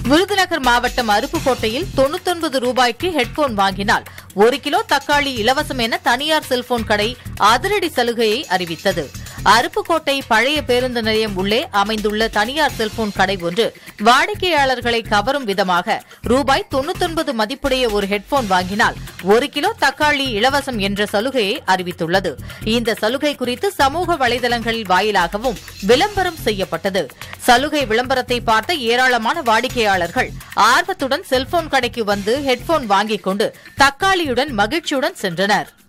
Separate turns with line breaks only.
விருதுநகர் மாவட்டம் அருப்புக்கோட்டையில் தொண்ணூத்தொன்பது ரூபாய்க்கு ஹெட்போன் வாங்கினால் ஒரு கிலோ தக்காளி இலவசம் என தனியார் செல்போன் கடை அதிரடி சலுகையை அறிவித்தது அருப்புக்கோட்டை பழைய பேருந்து நிலையம் உள்ளே அமைந்துள்ள தனியார் செல்போன் கடை ஒன்று வாடிக்கையாளர்களை கவரும் விதமாக ரூபாய் தொண்ணூத்தொன்பது மதிப்புடைய ஒரு ஹெட்போன் வாங்கினால் ஒரு கிலோ தக்காளி இலவசம் என்ற சலுகையை அறிவித்துள்ளது இந்த சலுகை குறித்து சமூக வலைதளங்களில் வாயிலாகவும் விளம்பரம் செய்யப்பட்டது சலுகை விளம்பரத்தை பார்த்த ஏராளமான வாடிக்கையாளர்கள் ஆர்வத்துடன் செல்போன் கடைக்கு வந்து ஹெட்போன் வாங்கிக் கொண்டு தக்காளியுடன் மகிழ்ச்சியுடன் சென்றனர்